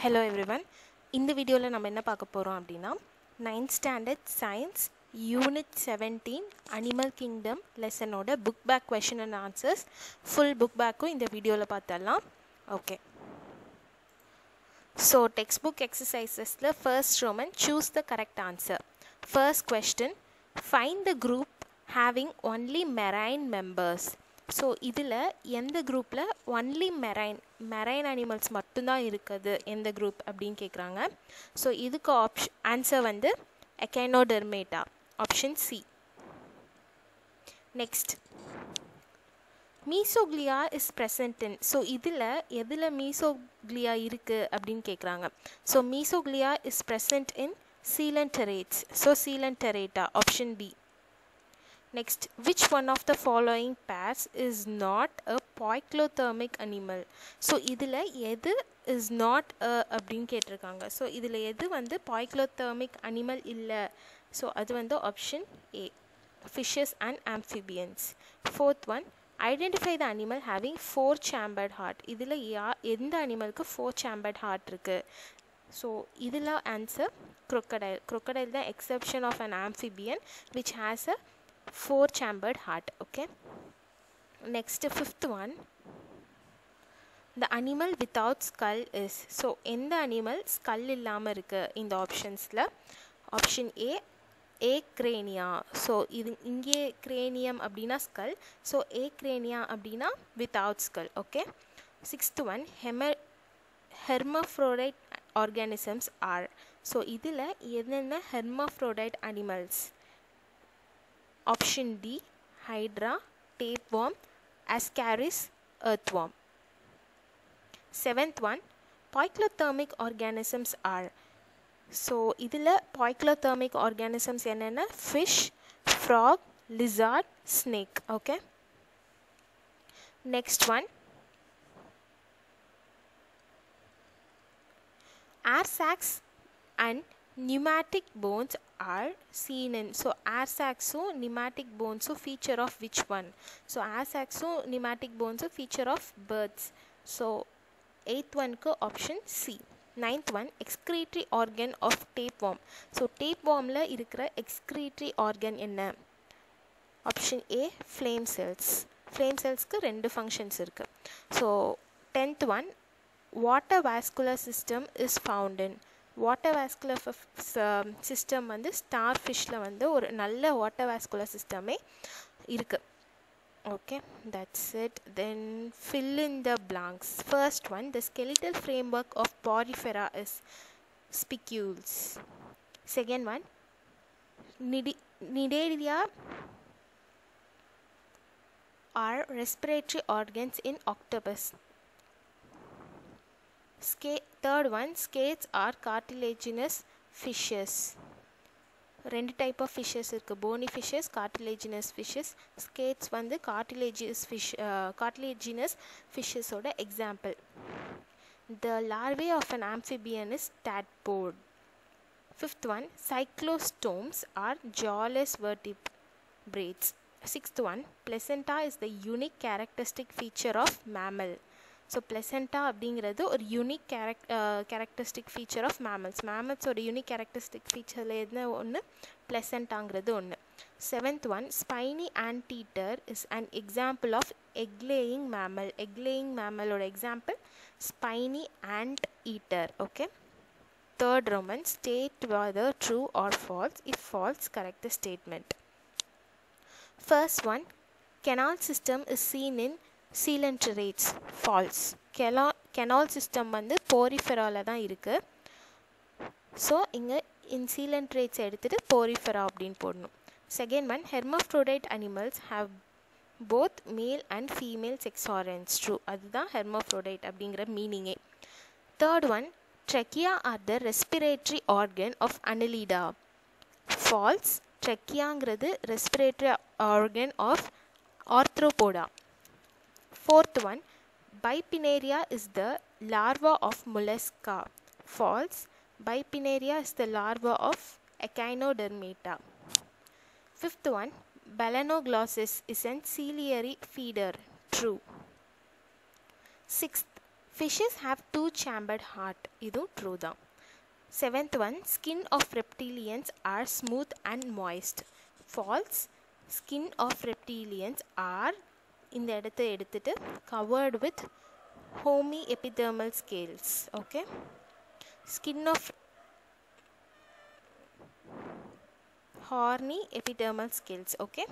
Hello everyone இந்த வீடியோவில் நம்ம என்ன பார்க்க போகிறோம் அப்படின்னா ninth standard science unit seventeen animal kingdom லெசனோட book back question and answers full book பேக்கும் இந்த வீடியோவில் பார்த்தரலாம் ஓகே ஸோ டெக்ஸ்ட் புக் எக்ஸசைசஸில் first roman choose the correct answer first question find the group having only marine members so இதில் எந்த குரூப்பில் only marine marine animals மட்டும்தான் இருக்குது எந்த குரூப் அப்படின்னு கேட்குறாங்க ஸோ இதுக்கு ஆப்ஷ ஆன்சர் வந்து echinodermata option C next mesoglea is present in so இதில் எதில் மீசோக்லியா இருக்குது அப்படின்னு கேட்குறாங்க so mesoglea is present in coelenterates so coelenterata option B next which one of the following pairs is not a poikilothermic animal so இதில் எது is not அ அப்படின்னு கேட்டிருக்காங்க so இதில் எது வந்து பாய்க்ளோதெர்மிக் அனிமல் இல்லை ஸோ அது வந்து option A fishes and amphibians fourth one identify the animal having four chambered heart இதில் யா எந்த அனிமலுக்கு ஃபோர் சேம்பர்ட் ஹார்ட் இருக்குது ஸோ இதில் ஆன்சர் crocodile crocodile தான் exception of an amphibian which has a four chambered heart okay next fifth one the animal without skull is so எந்த animal skull இல்லாமல் இருக்குது இந்த ஆப்ஷன்ஸில் ஆப்ஷன் ஏ ஏ கிரேனியா ஸோ இது இங்கே cranium அப்படின்னா skull so A crania அப்படின்னா without skull okay sixth one ஹெம hermaphrodite organisms are so இதில் என்னென்ன hermaphrodite animals Option D Hydra, tapeworm, Ascaris, earthworm. Seventh one poikilothermic organisms are so இதில் poikilothermic organisms என்னென்ன fish frog lizard, snake okay next one air sacs and pneumatic bones are seen in so air sacs pneumatic bones so feature of which one so air sacs pneumatic bones feature of birds so eighth one ko option c ninth one excretory organ of tapeworm so tapeworm la irukra excretory organ enna option a flame cells flame cells க்கு ரெண்டு functions இருக்கு so tenth one water vascular system is found in water vascular system வந்து star ஃபிஷ்ஷில் வந்து ஒரு நல்ல water vascular சிஸ்டமே இருக்குது okay that's it then fill in the blanks first one the skeletal framework of Porifera is spicules second one நிடி Cnidaria are respiratory organs in octopus ஸ்கே third one skates are cartilaginous fishes ரெண்டு type of fishes இருக்குது bony fishes cartilaginous fishes skates வந்து cartilaginous fish cartilaginous ஃபிஷ்ஷஸோட example the larvae of an amphibian is tadpole fifth one cyclostomes are jawless vertebrates sixth one placenta is the unique characteristic feature of mammal so placenta அப்படிங்கிறது ஒரு unique கேரக் characteristic feature of mammals மேமல்ஸோட unique characteristic ஃபீச்சரில் என்ன ஒன்று பிளெசண்டாங்கிறது ஒன்று seventh one spiny anteater is an example of egg laying mammal egg laying மேமலோட example spiny anteater okay third Roman state whether true or false if false correct the statement first one canal system is seen in coelenterates false கெலா canal system வந்து போரிஃபெராவில் தான் இருக்குது so இங்கே இன் சீலன்ட்ரேட்ஸ் எடுத்துகிட்டு Porifera அப்படின்னு போடணும் second one hermaphrodite animals have both male and female sex organs true அதுதான் ஹெர்மோஃப்ரோடைட் அப்படிங்கிற மீனிங்கே third one trachea are the respiratory organ of Annelida false ட்ரெக்கியாங்கிறது respiratory organ of Arthropoda Fourth one, Bipinaria is the larva of mollusca. False. Bipinaria is the larva of Echinodermata. Fifth one, Balanoglossus is an ciliary feeder. True. Sixth, fishes have two chambered heart இதுவும் true தான் seventh one skin of reptilians are smooth and moist false skin of reptilians are இந்த இடத்த எடுத்துட்டு covered with horny epidermal scales okay ஸ்கின் ஆஃப் horny epidermal scales okay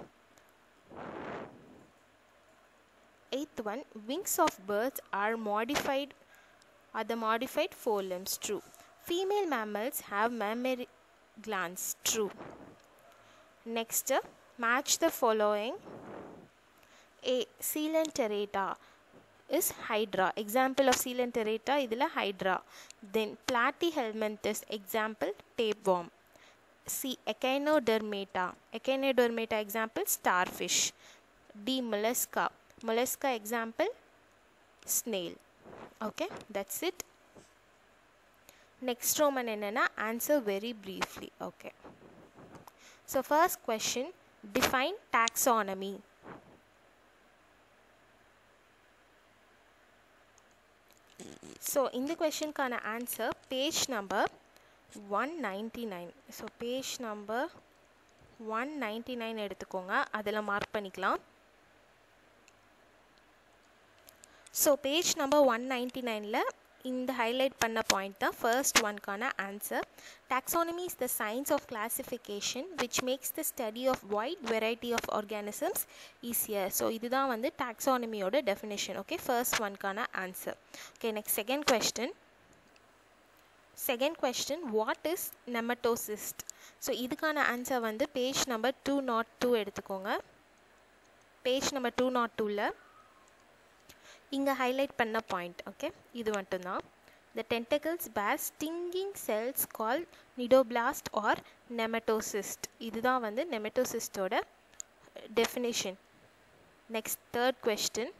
eighth one wings of birds are modified are the modified forelimbs true female mammals have mammary glands true next uh, match the following a coelenterata is hydra example of coelenterata idila hydra then platyhelminthes example tapeworm C. Echinodermata. Echinodermata example starfish. D. Mollusca. Mollusca example snail. Okay, that's it. Next Roman என்னன்னா answer very briefly. Okay. So first question define taxonomy. So இந்த questionக்கான answer page number 199 so page number one ninety nine எடுத்துக்கோங்க அதில் mark பண்ணிக்கலாம் so page number one ninety நைனில் இந்த highlight பண்ண point தான் ஃபர்ஸ்ட் ஒன்க்கான answer taxonomy is the science of classification which makes the study of wide variety of organisms easier so இதுதான் வந்து டாக்ஸானமியோட டெஃபினேஷன் ஓகே ஃபர்ஸ்ட் ஒன்க்கான answer okay next second question second question what is nematocyst so இதுக்கான answer வந்து page number two naught two எடுத்துக்கோங்க page number two naught டூவில் இங்கே highlight பண்ண பாயிண்ட் ஓகே இது மட்டும்தான் the tentacles bear stinging cells call cnidoblast or nematocyst இதுதான் வந்து நெமட்டோசிஸ்டோட definition next third question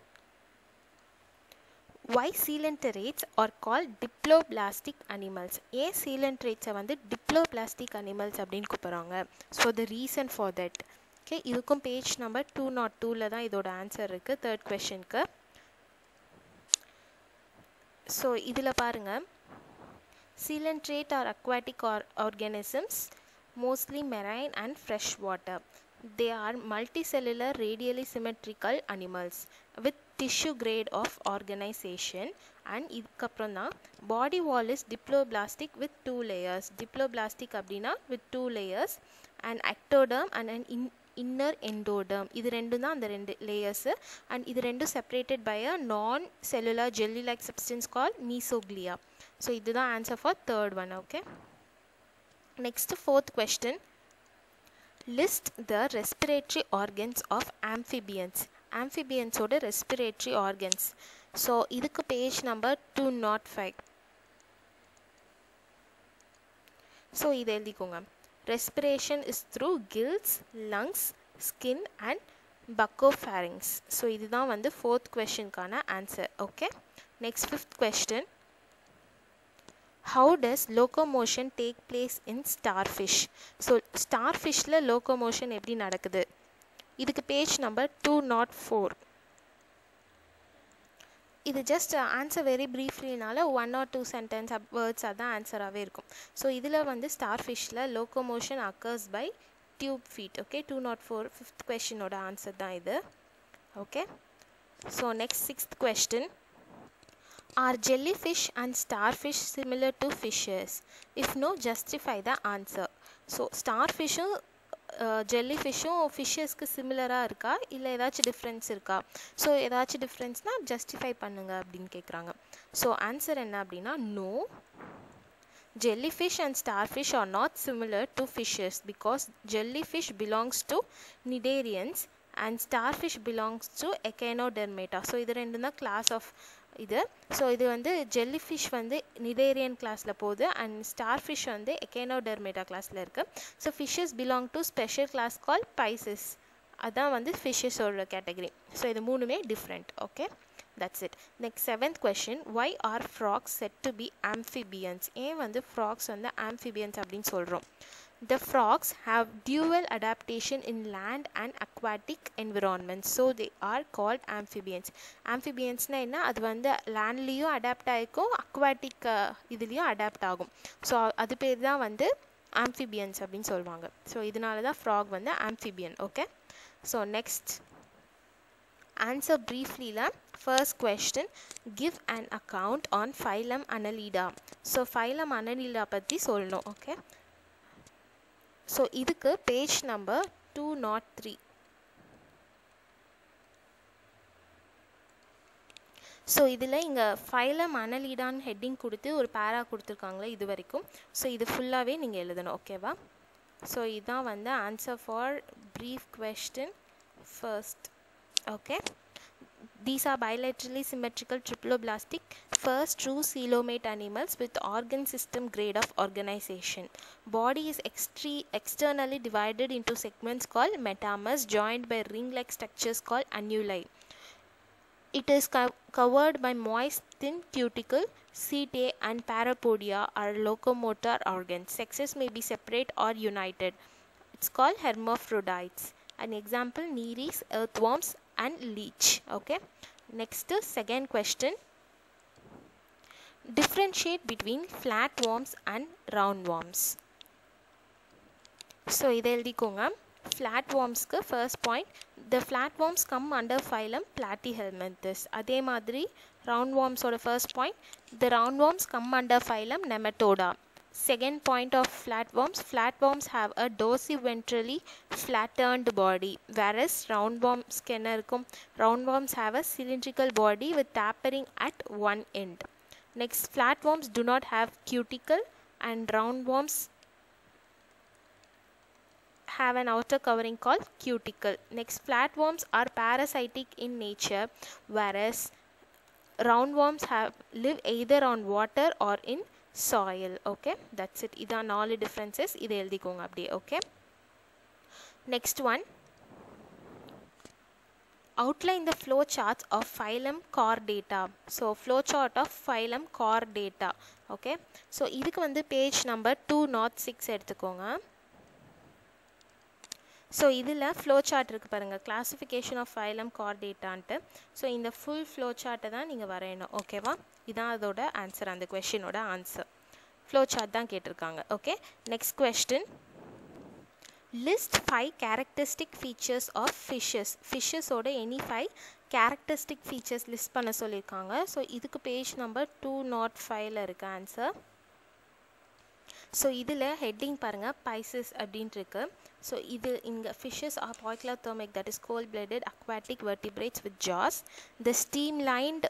why coelenterates are called diploblastic animals ஏன் coelentrates வந்து diploblastic animals அப்படின்னு கூப்பிட்றாங்க so the reason for that okay இதுக்கும் பேஜ் நம்பர் டூ நாட் டூவில் தான் இதோட ஆன்சர் இருக்குது தேர்ட் கொஷனுக்கு ஸோ இதில் பாருங்கள் coelenterate are aquatic or organisms mostly marine and fresh water they are multicellular radially symmetrical animals with tissue grade of organization and இதுக்கப்புறம் தான் body wall is diploblastic with two layers diploblastic அப்படின்னா with two layers and ectoderm and and in inner endoderm இது ரெண்டும் தான் அந்த ரெண்டு layers and இது ரெண்டும் separated by a non cellular jelly like substance call mesoglea so இதுதான் answer for third one okay next fourth question list the respiratory organs of amphibians ஆம்ஃபிபியன்ஸோட respiratory organs so இதுக்கு page number two naught five so இதை எழுதிக்கோங்க respiration is through gills lungs skin and buccopharynx so இதுதான் வந்து fourth கொஷனுக்கான answer okay next fifth question how does locomotion take place in starfish so ஸ்டார்ஃபிஷில் locomotion எப்படி நடக்குது இதுக்கு page number two naught four இது ஜஸ்ட் ஆன்சர் வெரி ப்ரீஃப்லினால one or two sentence words அதான் ஆன்சராகவே இருக்கும் ஸோ இதில் வந்து ஸ்டார் ஃபிஷ்ஷில் locomotion occurs by tube feet okay two naught four fifth கொஷினோட ஆன்சர் தான் இது okay so next sixth question are jellyfish and starfish similar to fishes if no justify the answer so star ஃபிஷ்ஷும் ஜெல்லி ஃபிஷ்ஷும் ஃபிஷ்ஷஸ்க்கு சிமிலராக இருக்கா இல்லை ஏதாச்சும் டிஃப்ரென்ஸ் இருக்கா ஸோ ஏதாச்சும் டிஃப்ரென்ஸ்னால் ஜஸ்டிஃபை பண்ணுங்க அப்படின்னு கேட்குறாங்க ஸோ ஆன்சர் என்ன அப்படின்னா no jellyfish and starfish are not similar to fishes because jellyfish belongs to cnidarians and starfish belongs to echinodermata so இது ரெண்டும் தான் கிளாஸ் ஆஃப் இது ஸோ இது வந்து ஜெல்லிஃபிஷ் வந்து நிடேரியன் கிளாஸில் போகுது அண்ட் ஸ்டார்ஃபிஷ் வந்து எக்கேனோடெர்மேட்டா கிளாஸில் இருக்குது so fishes belong to special class call Pisces அதான் வந்து ஃபிஷ்ஷஸோட கேட்டகரி ஸோ இது மூணுமே different okay that's it next seventh question why are frogs said to be amphibians ஏன் வந்து ஃப்ராக்ஸ் வந்து ஆம்ஃபிபியன்ஸ் அப்படின்னு சொல்கிறோம் the frogs have dual adaptation in land and aquatic environments so they are called amphibians amphibiansனா என்ன அது வந்து லேண்ட்லேயும் adapt ஆகிக்கும் அக்வாட்டிக் இதுலேயும் அடாப்ட் ஆகும் ஸோ அது பேர் தான் வந்து amphibians அப்படின்னு சொல்லுவாங்க ஸோ இதனால தான் ஃப்ராக் வந்து amphibian okay so next answer ப்ரீஃப்லியில் first question give an account on phylum Annelida so phylum Annelida பற்றி சொல்லணும் ஓகே ஸோ இதுக்கு page number two naught three so இதில் இங்கே ஃபைலம் அனலீடான்னு ஹெட்டிங் கொடுத்து ஒரு பேரா கொடுத்துருக்காங்களே இது வரைக்கும் ஸோ இது ஃபுல்லாகவே நீங்கள் எழுதணும் ஓகேவா ஸோ இதுதான் வந்து answer for brief question first okay these are bilaterally symmetrical triploblastic first true coelomate animals with organ system grade of organization body is extre- externally divided into segments called metamas joined by ring-like structures called annuli it is co- covered by moist thin cuticle setae and parapodia are locomotor organs sexes may be separate or united it's called hermaphrodites an example nereis earthworms and leech okay next second question differentiate between flatworms and roundworms so இதை எழுதிக்கோங்க flatwormsக்கு first point the flatworms come under phylum platyhelminthes அதே மாதிரி roundwormsோட first point the roundworms come under phylum nematoda second point of flatworms flatworms have a dorsiventrally flattened body whereas roundworms can roundworms have a cylindrical body with tapering at one end next flatworms do not have cuticle and roundworms have an outer covering called cuticle next flatworms are parasitic in nature whereas roundworms have live either on water or in soil okay that's it இதான் நாலு differences இதை எழுதிக்கோங்க அப்படியே okay next one outline the flow charts of phylum chordata so flow chart of phylum chordata okay so இதுக்கு வந்து page number two naught six எடுத்துக்கோங்க so இதில் flow chart இருக்குது பாருங்கள் கிளாஸிஃபிகேஷன் ஆஃப் ஃபைலம் கார்டேட்டான்ட்டு ஸோ இந்த ஃபுல் ஃப்ளோ சார்ட்டை தான் நீங்கள் வரையணும் ஓகேவா இதான் அதோட ஆன்சர் அந்த கொஷினோட ஆன்சர் ஃப்ளோ சார்ட் தான் கேட்டிருக்காங்க okay next question list five characteristic features of fishes ஃபிஷ்ஷஸோட any five characteristic features list பண்ண சொல்லியிருக்காங்க ஸோ இதுக்கு பேஜ் நம்பர் டூ நாட் ஃபைவ்ல இருக்கு ஆன்சர் ஸோ இதில் ஹெட்டிங் பாருங்கள் பைசஸ் அப்படின்ட்டு இருக்கு ஸோ இது இங்கே fishes are poikilothermic that is cold blooded aquatic vertebrates with jaws the streamlined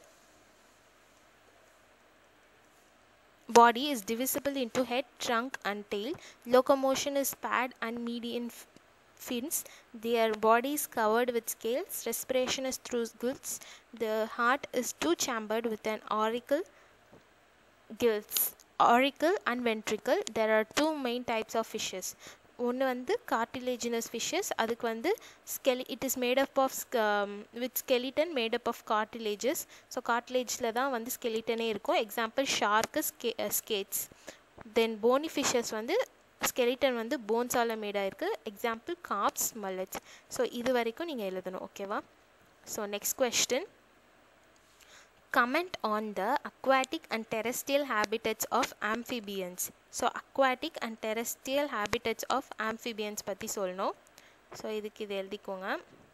body is divisible into head, trunk, and tail. Locomotion is pad and median f- fins. Their body is covered with scales. Respiration is through gills. The heart is two chambered with an auricle gills. Auricle and ventricle. There are two main types of fishes. ஒன்று வந்து cartilaginous fishes அதுக்கு வந்து ஸ்கெலி it is made up of with skeleton made up of cartilages so கார்டிலேஜில் தான் வந்து ஸ்கெலிட்டனே இருக்கும் எக்ஸாம்பிள் ஷார்க்கு ஸ்கே ஸ்கேட்ஸ் தென் போனி ஃபிஷ்ஷஸ் வந்து ஸ்கெலிட்டன் வந்து போன்ஸால் மேடாக இருக்குது எக்ஸாம்பிள் காப்ஸ் மல்லட்ஸ் ஸோ இது வரைக்கும் நீங்கள் எழுதணும் ஓகேவா so next question comment on the aquatic and terrestrial habitats of amphibians so aquatic and terrestrial habitats of amphibians பற்றி சொல்லணும் ஸோ இதுக்கு இது எழுதிக்கோங்க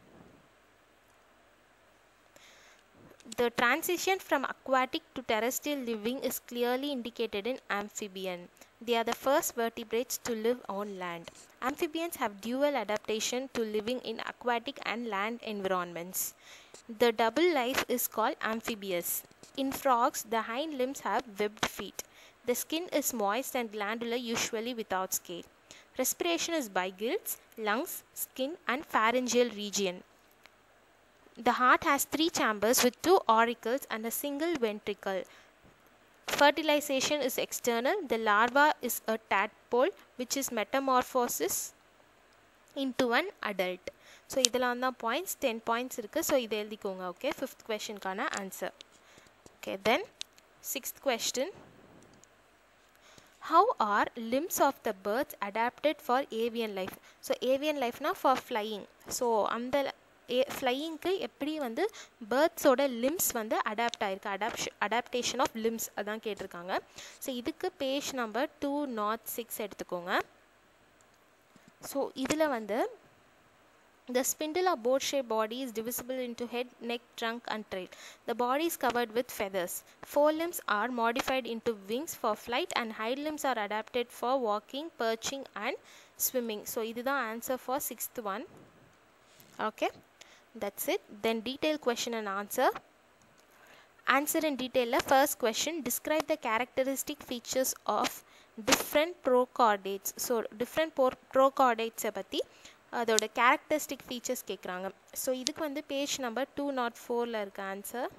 The transition from aquatic to terrestrial living is clearly indicated in amphibian. They are the first vertebrates to live on land. Amphibians have dual adaptation to living in aquatic and land environments. The double life is called amphibious. In frogs, the hind limbs have webbed feet. The skin is moist and glandular, usually without scale. Respiration is by gills, lungs, skin, and pharyngeal region. The heart has three chambers with two auricles and a single ventricle. Fertilization is external. The larva is a tadpole which is metamorphosis into an adult. So இதெல்லாம் தான் points ten points இருக்குது so இதை எழுதிக்கோங்க okay fifth கொஷனுக்கான answer okay then sixth question how are limbs of the birds adapted for avian life so avian லைஃப்னா for flying so அந்த a ஃப்ளையிங்க்கு எப்படி வந்து பேர்ட்ஸோட லிம்ஸ் வந்து அடாப்ட் ஆகிருக்கு அடாப்ஷ அடாப்டேஷன் ஆஃப் லிம்ஸ் அதான் கேட்டிருக்காங்க ஸோ இதுக்கு page number two naught six எடுத்துக்கோங்க ஸோ இதில் வந்து The spindle of boat-shaped body is divisible into head, neck, trunk and tail. The body is covered with feathers. Forelimbs are modified into wings for flight and hind limbs are adapted for walking, perching and swimming. So, this is the answer for sixth one. Okay, that's it. Then detailed question and answer. Answer in detail. First question, describe the characteristic features of different prochordates. So, different prochordates பற்றி அதோட characteristic features கேட்குறாங்க so இதுக்கு வந்து page number two not ஃபோரில் இருக்க answer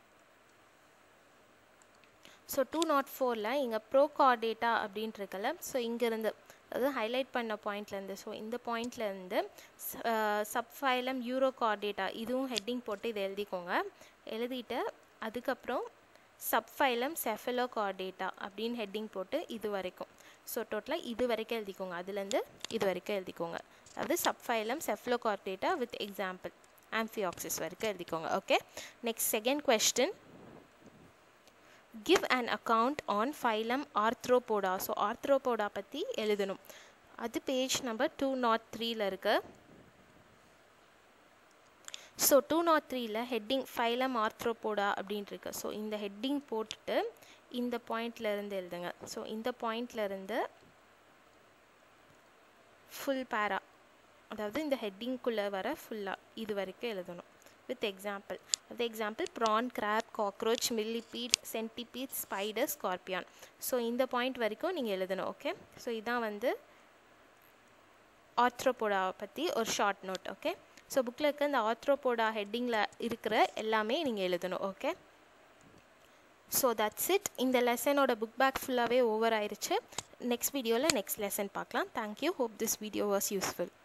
so two not ஃபோரில் இங்கே bro Chordata அப்படின்ட்டு இருக்கல ஸோ இங்கேருந்து அதாவது ஹைலைட் பண்ண பாயிண்ட்லேருந்து ஸோ இந்த பாயிண்ட்லேருந்து சப்ஃபைலம் யூரோ கார்டேட்டா இதுவும் ஹெட்டிங் போட்டு இதை எழுதிக்கோங்க எழுதிட்டு அதுக்கப்புறம் சப்ஃபைலம் செஃபலோ கார்டேட்டா அப்படின்னு ஹெட்டிங் போட்டு இது வரைக்கும் ஸோ டோட்டலாக இது வரைக்கும் எழுதிக்கோங்க அதுலேருந்து இது வரைக்கும் எழுதிக்கோங்க அதாவது subphylum Cephalochordata with example amphioxus வரைக்கும் எழுதிக்கோங்க okay next second question give an account on phylum Arthropoda so Arthropoda பற்றி எழுதணும் அது பேஜ் நம்பர் டூ நாட் த்ரீல இருக்கு ஸோ டூ நாட் த்ரீல ஹெட்டிங் ஃபைலம் ஆர்த்ரோபோடா அப்படின்ட்டு இருக்கு ஸோ இந்த ஹெட்டிங் போட்டுட்டு இந்த பாயிண்ட்ல இருந்து எழுதுங்க ஸோ இந்த பாயிண்ட்ல இருந்து ஃபுல் பேரா அதாவது இந்த ஹெட்டிங்குள்ளே வர ஃபுல்லாக இது வரைக்கும் எழுதணும் வித் எக்ஸாம்பிள் அது example prawn crab cockroach millipede centipede spider scorpion so இந்த பாயிண்ட் வரைக்கும் நீங்கள் எழுதணும் ஓகே ஸோ இதான் வந்து ஆர்த்ரோபோடாவை பற்றி ஒரு ஷார்ட் நோட் ஓகே ஸோ புக்கில் இருக்க இந்த ஆர்த்ரோபோடா ஹெட்டிங்கில் இருக்கிற எல்லாமே நீங்கள் எழுதணும் ஓகே ஸோ தட்ஸ் இட் இந்த லெசனோட புக் பேக் ஃபுல்லாகவே ஓவர் ஆயிடுச்சு நெக்ஸ்ட் வீடியோவில் நெக்ஸ்ட் லெசன் பார்க்கலாம் thank you hope this video was useful